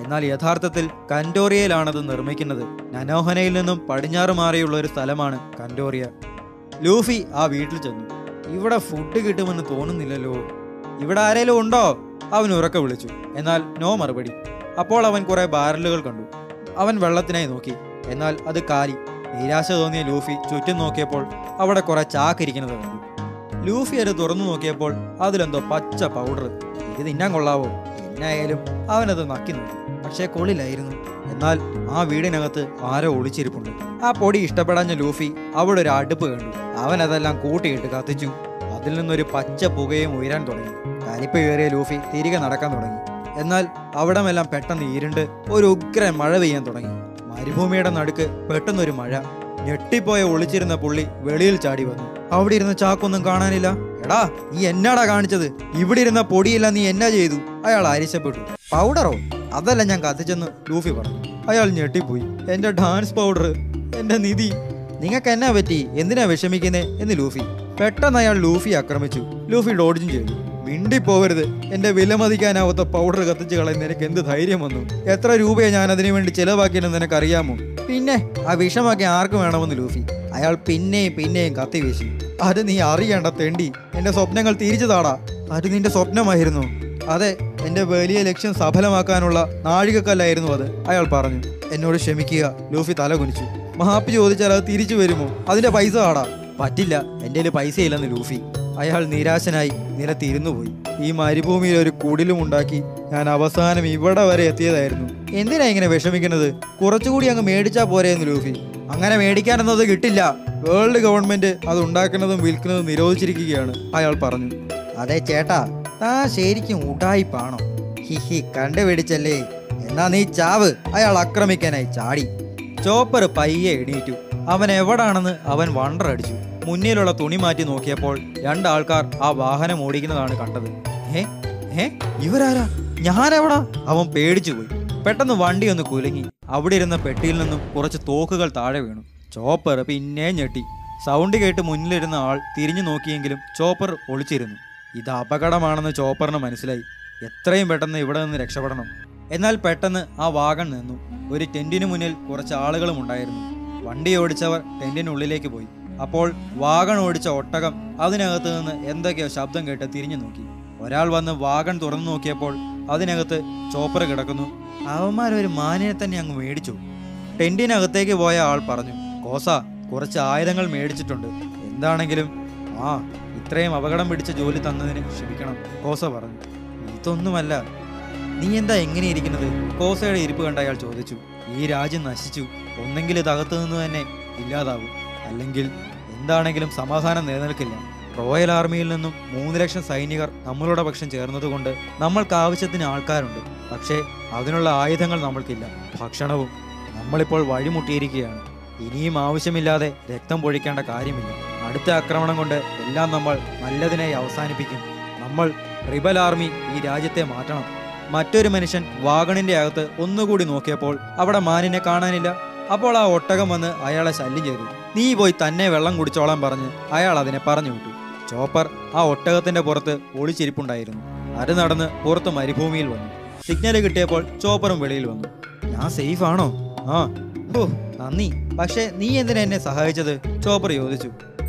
Speaker 1: എന്നാൽ യഥാർത്ഥത്തിൽ കൻഡോറിയയിലാണത് നിർമ്മിക്കുന്നത് നനോഹനയിൽ നിന്നും പടിഞ്ഞാറ് മാറിയുള്ള ഒരു സ്ഥലമാണ് കൻഡോറിയ ലൂഫി ആ വീട്ടിൽ ചെന്നു ഇവിടെ ഫുഡ് കിട്ടുമെന്ന് തോന്നുന്നില്ലല്ലോ ഇവിടെ ആരേലും ഉണ്ടോ അവൻ ഉറക്കെ വിളിച്ചു എന്നാൽ നോ മറുപടി അപ്പോൾ അവൻ കുറെ ബാരലുകൾ കണ്ടു അവൻ വെള്ളത്തിനായി നോക്കി എന്നാൽ അത് കാലി നിരാശ തോന്നിയ ലൂഫി ചുറ്റും നോക്കിയപ്പോൾ അവിടെ കുറെ ചാക്കിരിക്കുന്നത് കണ്ടു ലൂഫി അത് തുറന്നു നോക്കിയപ്പോൾ അതിലെന്തോ പച്ച പൗഡർ ഇത് തിന്നാൻ കൊള്ളാവോ എന്നായാലും അവനത് നക്കി നോക്കി പക്ഷേ കൊള്ളില്ലായിരുന്നു എന്നാൽ ആ വീടിനകത്ത് ആരോ ഒളിച്ചിരിപ്പുണ്ട് ആ പൊടി ഇഷ്ടപ്പെടാഞ്ഞ ലൂഫി അവിടെ ഒരു അടുപ്പ് കണ്ടു അവൻ അതെല്ലാം കൂട്ടിയിട്ട് കത്തിച്ചു അതിൽ നിന്നൊരു പച്ച പുകയും ഉയരാൻ തുടങ്ങി കലിപ്പ് കയറിയ ലൂഫി തിരികെ നടക്കാൻ തുടങ്ങി എന്നാൽ അവിടമെല്ലാം പെട്ടെന്ന് ഇരുണ്ട് ഒരു ഉഗ്രൻ മഴ പെയ്യാൻ തുടങ്ങി മരുഭൂമിയുടെ നടുക്ക് പെട്ടെന്നൊരു മഴ ഞെട്ടിപ്പോയ ഒളിച്ചിരുന്ന പുള്ളി വെളിയിൽ ചാടി വന്നു അവിടെ ഇരുന്ന ചാക്കൊന്നും കാണാനില്ല എടാ നീ എന്നാടാ കാണിച്ചത് ഇവിടെ ഇരുന്ന പൊടിയില്ല നീ എന്നാ ചെയ്തു അയാൾ അരിശപ്പെട്ടു പൗഡറോ അതല്ല ഞാൻ കത്തിച്ചെന്ന് ലൂഫി പറഞ്ഞു അയാൾ ഞെട്ടിപ്പോയി എന്റെ ഡാൻസ് പൗഡർ എന്റെ നിധി നിങ്ങൾക്ക് എന്നാ പറ്റി എന്തിനാ വിഷമിക്കുന്നേ എന്ന് ലൂഫി പെട്ടെന്ന് അയാൾ ലൂഫി ആക്രമിച്ചു ലൂഫി ഡോഡ്ജും ചെയ്തു മിണ്ടിപ്പോവരുത് എന്റെ വിലമതിക്കാനാവാത്ത പൗഡർ കത്തിച്ച് കളയുന്ന എനിക്ക് എന്ത് ധൈര്യം വന്നു എത്ര രൂപയെ ഞാൻ അതിനു വേണ്ടി ചിലവാക്കിയെന്ന് നിനക്ക് അറിയാമോ പിന്നെ ആ വിഷമാക്കി ആർക്ക് വേണമെന്ന് ലൂഫി അയാൾ പിന്നെയും പിന്നെയും കത്തി വീശി അത് നീ അറിയണ്ട തെണ്ടി എന്റെ സ്വപ്നങ്ങൾ തിരിച്ചു താടാ അത് നിന്റെ സ്വപ്നമായിരുന്നു അതെ എന്റെ വലിയ ലക്ഷ്യം സഫലമാക്കാനുള്ള നാഴികക്കല്ലായിരുന്നു അത് അയാൾ പറഞ്ഞു എന്നോട് ക്ഷമിക്കുക ലൂഫി തല കുനിച്ചു മാപ്പ് ചോദിച്ചാൽ അത് തിരിച്ചു വരുമോ അതിന്റെ പൈസ ആടാ പറ്റില്ല എൻ്റെ കയ്യിൽ പൈസ ഇല്ലെന്ന് ലൂഫി അയാൾ നിരാശനായി നിലത്തിരുന്നു പോയി ഈ മരുഭൂമിയിൽ ഒരു കുടിലും ഉണ്ടാക്കി ഞാൻ അവസാനം ഇവിടെ വരെ എത്തിയതായിരുന്നു എന്തിനാ ഇങ്ങനെ വിഷമിക്കുന്നത് കുറച്ചുകൂടി അങ്ങ് മേടിച്ചാ പോരെയെന്ന് ലൂഫി അങ്ങനെ മേടിക്കാനൊന്നും കിട്ടില്ല വേൾഡ് ഗവൺമെന്റ് അത് ഉണ്ടാക്കുന്നതും വിൽക്കുന്നതും നിരോധിച്ചിരിക്കുകയാണ് അയാൾ പറഞ്ഞു അതെ ചേട്ടാ താ ശരിക്കും ഉടായിപ്പാണോ ഹിഹി കണ്ടുപിടിച്ചല്ലേ എന്നാ നീ ചാവ് അയാൾ ആക്രമിക്കാനായി ചാടി ചോപ്പർ പയ്യെ എണീറ്റു അവൻ എവിടാണെന്ന് അവൻ വണ്ടർ അടിച്ചു മുന്നിലുള്ള തുണി മാറ്റി നോക്കിയപ്പോൾ രണ്ടാൾക്കാർ ആ വാഹനം ഓടിക്കുന്നതാണ് കണ്ടത് ഏ ഏ ഇവരാരാ ഞാനെവിടാ അവൻ പേടിച്ചു പോയി പെട്ടെന്ന് വണ്ടി ഒന്ന് കുലുങ്ങി അവിടെ ഇരുന്ന പെട്ടിയിൽ നിന്നും കുറച്ച് തോക്കുകൾ താഴെ വീണു ചോപ്പർ പിന്നെ ഞെട്ടി സൗണ്ട് കേട്ട് മുന്നിലിരുന്ന ആൾ തിരിഞ്ഞു നോക്കിയെങ്കിലും ചോപ്പർ ഒളിച്ചിരുന്നു ഇത് അപകടമാണെന്ന് ചോപ്പറിന് മനസ്സിലായി എത്രയും പെട്ടെന്ന് ഇവിടെ നിന്ന് രക്ഷപ്പെടണം എന്നാൽ പെട്ടെന്ന് ആ വാഗൺ നിന്നു ഒരു ടെന്റിന് മുന്നിൽ കുറച്ച് ആളുകളും ഉണ്ടായിരുന്നു വണ്ടി ഓടിച്ചവർ ടെന്റിനുള്ളിലേക്ക് പോയി അപ്പോൾ വാഗൺ ഓടിച്ച ഒട്ടകം അതിനകത്ത് നിന്ന് എന്തൊക്കെയോ ശബ്ദം കേട്ട് തിരിഞ്ഞു നോക്കി ഒരാൾ വന്ന് വാഗൺ തുറന്നു നോക്കിയപ്പോൾ അതിനകത്ത് ചോപ്പർ കിടക്കുന്നു അവന്മാരൊരു മാനിനെ തന്നെ അങ്ങ് മേടിച്ചു ടെന്റിനകത്തേക്ക് പോയ ആൾ പറഞ്ഞു കോസ കുറച്ച് ആയുധങ്ങൾ മേടിച്ചിട്ടുണ്ട് എന്താണെങ്കിലും ആ ഇത്രയും അപകടം പിടിച്ച ജോലി തന്നതിന് ക്ഷമിക്കണം കോസ പറഞ്ഞു ഇതൊന്നുമല്ല നീ എന്താ എങ്ങനെ ഇരിക്കുന്നത് കോസയുടെ ഇരിപ്പ് കണ്ട അയാൾ ചോദിച്ചു ഈ രാജ്യം നശിച്ചു ഒന്നെങ്കിൽ ഇത് അകത്തു നിന്ന് തന്നെ ഇല്ലാതാവും അല്ലെങ്കിൽ എന്താണെങ്കിലും സമാധാനം നിലനിൽക്കില്ല റോയൽ ആർമിയിൽ നിന്നും മൂന്ന് ലക്ഷം സൈനികർ നമ്മളുടെ പക്ഷം ചേർന്നതുകൊണ്ട് നമ്മൾക്ക് ആവശ്യത്തിന് ആൾക്കാരുണ്ട് പക്ഷേ അതിനുള്ള ആയുധങ്ങൾ നമ്മൾക്കില്ല ഭക്ഷണവും നമ്മളിപ്പോൾ വഴിമുട്ടിയിരിക്കുകയാണ് ഇനിയും ആവശ്യമില്ലാതെ രക്തം പൊഴിക്കേണ്ട കാര്യമില്ല അടുത്ത ആക്രമണം കൊണ്ട് എല്ലാം നമ്മൾ നല്ലതിനായി അവസാനിപ്പിക്കും നമ്മൾ റിബൽ ആർമി ഈ രാജ്യത്തെ മാറ്റണം മറ്റൊരു മനുഷ്യൻ വാഗണിന്റെ അകത്ത് ഒന്നുകൂടി നോക്കിയപ്പോൾ അവിടെ മാനിനെ കാണാനില്ല അപ്പോൾ ആ ഒട്ടകം വന്ന് അയാളെ ശല്യം ചെയ്തു നീ പോയി തന്നെ വെള്ളം കുടിച്ചോളാൻ പറഞ്ഞ് അയാൾ അതിനെ പറഞ്ഞു വിട്ടു ചോപ്പർ ആ ഒട്ടകത്തിന്റെ പുറത്ത് ഒളിച്ചിരിപ്പുണ്ടായിരുന്നു അത് നടന്ന് പുറത്ത് മരുഭൂമിയിൽ വന്നു സിഗ്നൽ കിട്ടിയപ്പോൾ ചോപ്പറും വെളിയിൽ വന്നു ഞാൻ സേഫ് ആണോ ആ ഓ നന്ദി പക്ഷേ നീ എന്തിനാ എന്നെ സഹായിച്ചത് ചോപ്പർ ചോദിച്ചു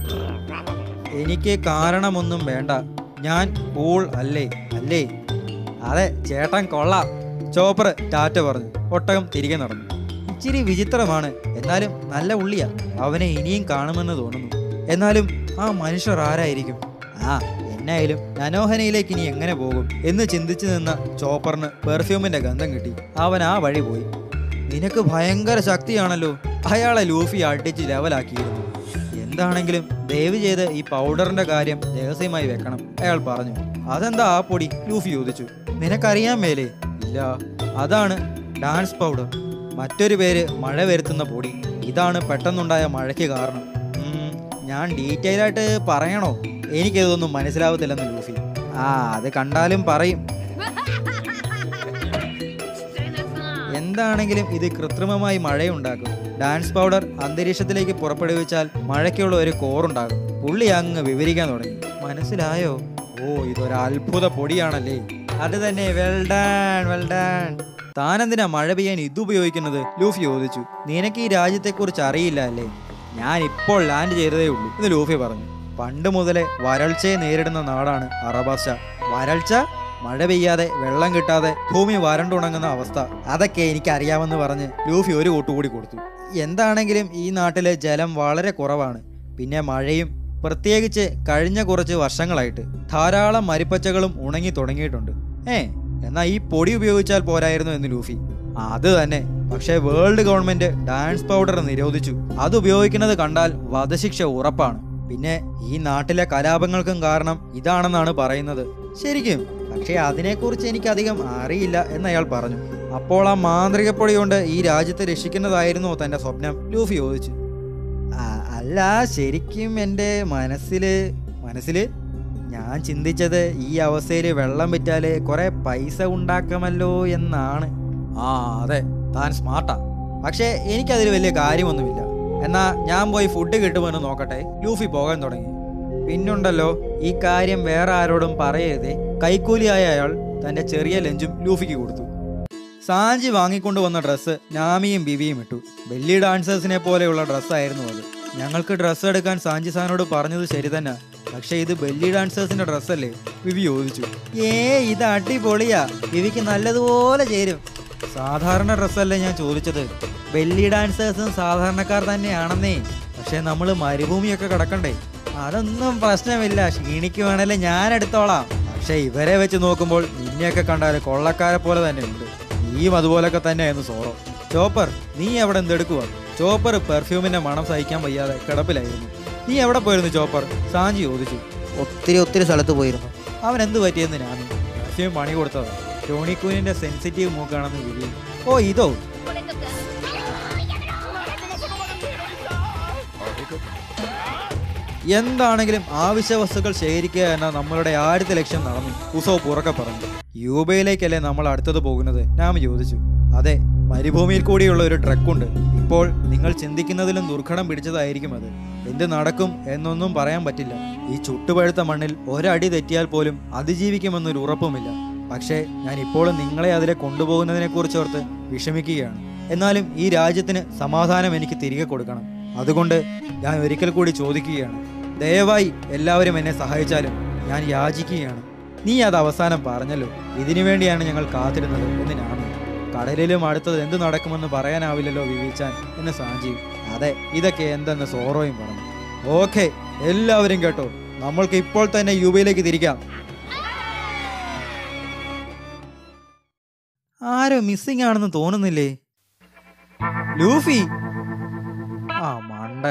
Speaker 1: എനിക്ക് കാരണമൊന്നും വേണ്ട ഞാൻ കൂൾ അല്ലേ അല്ലേ അതെ ചേട്ടൻ കൊള്ളാം ചോപ്പർ ടാറ്റ പറഞ്ഞു ഒട്ടകം തിരികെ നടന്നു ഇച്ചിരി വിചിത്രമാണ് എന്നാലും നല്ല ഉള്ളിയാ അവനെ ഇനിയും കാണുമെന്ന് തോന്നുന്നു എന്നാലും ആ മനുഷ്യർ ആരായിരിക്കും ആ എന്നായാലും നനോഹനയിലേക്ക് ഇനി എങ്ങനെ പോകും എന്ന് ചിന്തിച്ചു നിന്ന ചോപ്പറിന് പെർഫ്യൂമിന്റെ ഗന്ധം കിട്ടി അവൻ ആ വഴി പോയി നിനക്ക് ഭയങ്കര ശക്തിയാണല്ലോ അയാളെ ലൂഫി അടിച്ച് ലെവലാക്കിയിരുന്നു എന്താണെങ്കിലും ദയവ് ചെയ്ത് ഈ പൗഡറിന്റെ കാര്യം രഹസ്യമായി വെക്കണം അയാൾ പറഞ്ഞു അതെന്താ ആ പൊടി ലൂഫി ചോദിച്ചു നിനക്കറിയാൻ മേലേ ഇല്ല അതാണ് ഡാൻസ് പൗഡർ മറ്റൊരു പേര് മഴ വരുത്തുന്ന പൊടി ഇതാണ് പെട്ടെന്നുണ്ടായ മഴയ്ക്ക് കാരണം ഉം, ഞാൻ ഡീറ്റെയിൽ ആയിട്ട് പറയണോ എനിക്കിതൊന്നും മനസ്സിലാവത്തില്ലെന്ന് ലൂഫി ആ അത് കണ്ടാലും പറയും എന്താണെങ്കിലും ഇത് കൃത്രിമമായി മഴയുണ്ടാക്കും ഡാൻസ് പൗഡർ അന്തരീക്ഷത്തിലേക്ക് പുറപ്പെടുവിച്ചാൽ മഴയ്ക്കുള്ള ഒരു കോറുണ്ടാകും പുള്ളി അങ്ങ് വിവരിക്കാൻ തുടങ്ങി മനസ്സിലായോ ഓ ഇതൊരു അത്ഭുത പൊടിയാണല്ലേ അത് തന്നെ വെൽഡാൻ വെൽഡാൻ താനെന്തിനാ മഴ പെയ്യാൻ ഇത് ഉപയോഗിക്കുന്നത് ലൂഫി ചോദിച്ചു നിനക്ക് ഈ രാജ്യത്തെക്കുറിച്ച് അറിയില്ല അല്ലേ ഞാൻ ഇപ്പോൾ ലാൻഡ് ചെയ്തതേ ഉള്ളൂ എന്ന് ലൂഫി പറഞ്ഞു പണ്ട് മുതലേ വരൾച്ചയെ നേരിടുന്ന നാടാണ് അറബാസ വരൾച്ച മഴ പെയ്യാതെ വെള്ളം കിട്ടാതെ ഭൂമി വരണ്ടുണങ്ങുന്ന അവസ്ഥ അതൊക്കെ എനിക്ക് അറിയാമെന്ന് പറഞ്ഞ് ലൂഫി ഒരു കൂട്ടുകൂടി കൊടുത്തു എന്താണെങ്കിലും ഈ നാട്ടിലെ ജലം വളരെ കുറവാണ് പിന്നെ മഴയും പ്രത്യേകിച്ച് കഴിഞ്ഞ കുറച്ച് വർഷങ്ങളായിട്ട് ധാരാളം മരിപ്പച്ചകളും ഉണങ്ങി തുടങ്ങിയിട്ടുണ്ട് ഏ എന്നാ ഈ പൊടി ഉപയോഗിച്ചാൽ പോരായിരുന്നു എന്ന് ലൂഫി അത് തന്നെ പക്ഷേ വേൾഡ് ഗവൺമെന്റ് ഡാൻസ് പൗഡർ നിരോധിച്ചു അത് ഉപയോഗിക്കുന്നത് കണ്ടാൽ വധശിക്ഷ ഉറപ്പാണ് പിന്നെ ഈ നാട്ടിലെ കലാപങ്ങൾക്കും കാരണം ഇതാണെന്നാണ് പറയുന്നത് ശരിക്കും പക്ഷേ അതിനെക്കുറിച്ച് എനിക്ക് അധികം അറിയില്ല എന്ന് അയാൾ പറഞ്ഞു അപ്പോൾ ആ മാന്ത്രിക പൊടി കൊണ്ട് ഈ രാജ്യത്തെ രക്ഷിക്കുന്നതായിരുന്നോ തന്റെ സ്വപ്നം ലൂഫി ചോദിച്ചു ആ, അല്ല ശരിക്കും എൻ്റെ മനസ്സിൽ മനസ്സിൽ ഞാൻ ചിന്തിച്ചത് ഈ അവസ്ഥയിൽ വെള്ളം വിറ്റാൽ കുറെ പൈസ ഉണ്ടാക്കാമല്ലോ എന്നാണ് ആ അതെ താൻ സ്മാർട്ടാ പക്ഷേ എനിക്കതിൽ വലിയ കാര്യമൊന്നുമില്ല എന്നാ ഞാൻ പോയി ഫുഡ് കിട്ടുമെന്ന് നോക്കട്ടെ ലൂഫി പോകാൻ തുടങ്ങി പിന്നുണ്ടല്ലോ ഈ കാര്യം വേറെ ആരോടും പറയരുതേ കൈക്കൂലിയായ അയാൾ തന്റെ ചെറിയ ലഞ്ചും ലൂഫിക്ക് കൊടുത്തു സാഞ്ചി വാങ്ങിക്കൊണ്ടു വന്ന ഡ്രസ്സ് നാമിയും ബിബിയും ഇട്ടു ബെല്ലി ഡാൻസേഴ്സിനെ പോലെയുള്ള ഡ്രസ്സായിരുന്നു അത് ഞങ്ങൾക്ക് ഡ്രസ്സ് എടുക്കാൻ സാഞ്ചി സാറിനോട് പറഞ്ഞത് ശരി തന്നെ പക്ഷെ ഇത് ബെല്ലി ഡാൻസേഴ്സിന്റെ ഡ്രസ്സല്ലേ ബിബി ചോദിച്ചു ഏ ഇത് അടിപൊളിയാ ബിബിക്ക് നല്ലതുപോലെ ചേരും സാധാരണ ഡ്രസ്സല്ലേ ഞാൻ ചോദിച്ചത് ബെല്ലി ഡാൻസേഴ്സും സാധാരണക്കാർ തന്നെയാണെന്നേ പക്ഷെ നമ്മൾ മരുഭൂമിയൊക്കെ കിടക്കണ്ടേ അതൊന്നും പ്രശ്നമില്ല ക്ഷീണിക്കുവാണല്ലേ ഞാൻ എടുത്തോളാം പക്ഷെ ഇവരെ വെച്ച് നോക്കുമ്പോൾ നിന്നെയൊക്കെ കണ്ടാൽ കൊള്ളക്കാരെ പോലെ തന്നെ ഉണ്ട് നീയും അതുപോലൊക്കെ തന്നെയായിരുന്നു സോറോ ചോപ്പർ നീ എവിടെ എന്തെടുക്കുക ചോപ്പർ പെർഫ്യൂമിന്റെ മണം സഹിക്കാൻ വയ്യാതെ കിടപ്പിലായിരുന്നു നീ എവിടെ പോയിരുന്നു ചോപ്പർ സാഞ്ചി ചോദിച്ചു ഒത്തിരി ഒത്തിരി സ്ഥലത്ത് പോയിരുന്നു അവൻ എന്ത് പറ്റിയെന്ന് ഞാനും പെർഫ്യൂം പണി കൊടുത്തതാ ടോണിക്കൂനിന്റെ സെൻസിറ്റീവ് മൂക്കാണെന്ന് വിധി ഓ ഇതോ എന്താണെങ്കിലും ആവശ്യ വസ്തുക്കൾ ശേഖരിക്കുക എന്ന നമ്മളുടെ ആദ്യത്തെ ലക്ഷ്യം നടന്നു ഉസോ പുറക്കെ പറഞ്ഞു യൂബയിലേക്കല്ലേ നമ്മൾ അടുത്തത് പോകുന്നത് നാം ചോദിച്ചു അതെ മരുഭൂമിയിൽ കൂടിയുള്ള ഒരു ട്രക്കുണ്ട് ഇപ്പോൾ നിങ്ങൾ ചിന്തിക്കുന്നതിലും ദുർഘടം പിടിച്ചതായിരിക്കും അത് എന്ത് നടക്കും എന്നൊന്നും പറയാൻ പറ്റില്ല ഈ ചുട്ടുപഴുത്ത മണ്ണിൽ ഒരടി തെറ്റിയാൽ പോലും അതിജീവിക്കുമെന്നൊരു ഉറപ്പുമില്ല പക്ഷേ ഞാൻ ഇപ്പോഴും നിങ്ങളെ അതിലെ കൊണ്ടുപോകുന്നതിനെ കുറിച്ചോർത്ത് വിഷമിക്കുകയാണ് എന്നാലും ഈ രാജ്യത്തിന് സമാധാനം എനിക്ക് തിരികെ കൊടുക്കണം അതുകൊണ്ട് ഞാൻ ഒരിക്കൽ കൂടി ചോദിക്കുകയാണ് ദയവായി എല്ലാവരും എന്നെ സഹായിച്ചാലും ഞാൻ യാചിക്കുകയാണ് നീ അത് അവസാനം പറഞ്ഞല്ലോ ഇതിനു വേണ്ടിയാണ് ഞങ്ങൾ കാത്തിരുന്നത് എന്ന് ഞാനും കടലിലും അടുത്തത് എന്ത് നടക്കുമെന്ന് പറയാനാവില്ലല്ലോ വിവിച്ചാൻ എന്ന് സാഞ്ചിയും അതെ ഇതൊക്കെ എന്തെന്ന് സോറോയും പറഞ്ഞു ഓക്കെ എല്ലാവരും കേട്ടോ നമ്മൾക്ക് ഇപ്പോൾ തന്നെ യുബയിലേക്ക് തിരിക്കാം ആരോ മിസ്സിംഗ് ആണെന്ന് തോന്നുന്നില്ലേ ലൂഫി ആ മണ്ട